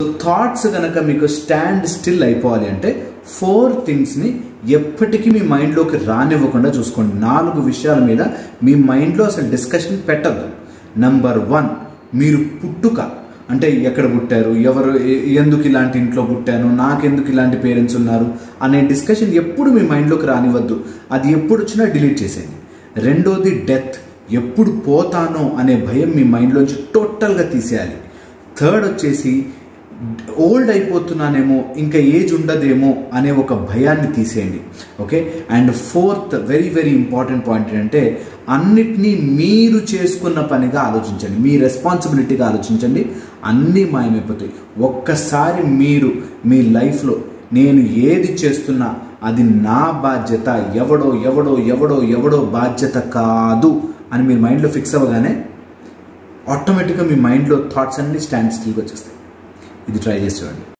thoughts కనుక మీకు stand still అయిపోవాలి అంటే ఫోర్ థింగ్స్ని ఎప్పటికీ మీ మైండ్లోకి రానివ్వకుండా చూసుకోండి నాలుగు విషయాల మీద మీ మైండ్లో అసలు డిస్కషన్ పెట్టద్దు నంబర్ వన్ మీరు పుట్టుక అంటే ఎక్కడ పుట్టారు ఎవరు ఎ- ఎందుకు ఇలాంటి ఇంట్లో పుట్టాను నాకెందుకు ఇలాంటి పేరెంట్స్ ఉన్నారు అనే డిస్కషన్ ఎప్పుడు మీ మైండ్లోకి రానివ్వద్దు అది ఎప్పుడు వచ్చినా డిలీట్ చేసేయండి రెండోది డెత్ ఎప్పుడు పోతానో అనే భయం మీ మైండ్లోంచి టోటల్గా తీసేయాలి థర్డ్ వచ్చేసి ఓల్డ్ అయిపోతున్నానేమో ఇంకా ఏజ్ ఉండదేమో అనే ఒక భయాన్ని తీసేయండి okay and fourth very very important point ఏంటంటే అన్నిటినీ మీరు చేసుకున్న పనిగా ఆలోచించండి మీ రెస్పాన్సిబిలిటీగా ఆలోచించండి అన్నీ మాయమైపోతాయి ఒక్కసారి మీరు మీ లైఫ్లో నేను ఏది చేస్తున్నా అది నా బాధ్యత ఎవడో ఎవడో ఎవడో ఎవడో బాధ్యత కాదు అని మీ మైండ్లో ఫిక్స్ అవ్వగానే ఆటోమేటిక్గా మీ మైండ్లో థాట్స్ అన్ని స్టాండ్ స్టిల్గా వచ్చేస్తాయి ఇది ట్రై చేసి చూడండి